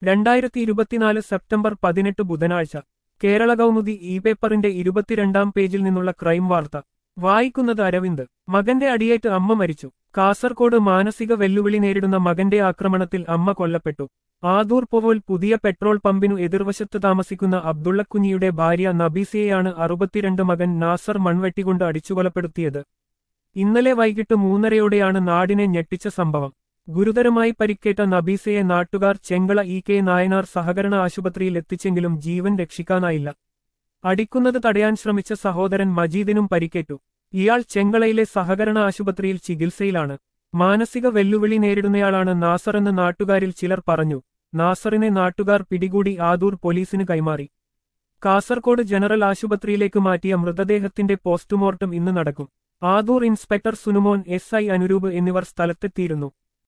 രണ്ടായിരത്തി ഇരുപത്തിനാല് സെപ്റ്റംബർ പതിനെട്ട് ബുധനാഴ്ച കേരള കൗമുദി ഇ പേപ്പറിന്റെ ഇരുപത്തിരണ്ടാം പേജിൽ നിന്നുള്ള ക്രൈം വാർത്ത വായിക്കുന്നത് അരവിന്ദ് മകന്റെ അടിയേറ്റ് അമ്മ മരിച്ചു കാസർകോട് മാനസിക വെല്ലുവിളി നേരിടുന്ന മകന്റെ ആക്രമണത്തിൽ അമ്മ കൊല്ലപ്പെട്ടു ആദൂർ പൊവോൽ പുതിയ പെട്രോൾ പമ്പിനു എതിർവശത്ത് താമസിക്കുന്ന അബ്ദുള്ളക്കുഞ്ഞിയുടെ ഭാര്യ നബീസയെയാണ് അറുപത്തിരണ്ട് മകൻ നാസർ മൺവെട്ടികൊണ്ട് അടിച്ചുകൊലപ്പെടുത്തിയത് ഇന്നലെ വൈകിട്ട് മൂന്നരയോടെയാണ് നാടിനെ ഞെട്ടിച്ച സംഭവം ഗുരുതരമായി പരിക്കേറ്റ നബീസയെ നാട്ടുകാർ ചെങ്കള ഇ കെ നായനാർ സഹകരണ ആശുപത്രിയിൽ എത്തിച്ചെങ്കിലും ജീവൻ രക്ഷിക്കാനായില്ല അടിക്കുന്നത് തടയാൻ ശ്രമിച്ച സഹോദരൻ മജീദിനും പരിക്കേറ്റു ഇയാൾ ചെങ്കളയിലെ സഹകരണ ആശുപത്രിയിൽ ചികിത്സയിലാണ് മാനസിക വെല്ലുവിളി നേരിടുന്നയാളാണ് നാസറെന്ന് നാട്ടുകാരിൽ ചിലർ പറഞ്ഞു നാസറിനെ നാട്ടുകാർ പിടികൂടി ആദൂർ പോലീസിന് കൈമാറി കാസർകോട് ജനറൽ ആശുപത്രിയിലേക്ക് മാറ്റിയ മൃതദേഹത്തിന്റെ പോസ്റ്റ്മോർട്ടം ഇന്ന് നടക്കും Adoor inspector Sunumon S I Anuroop എന്നിവർ സ്ഥലത്തെത്തിയിരുന്നു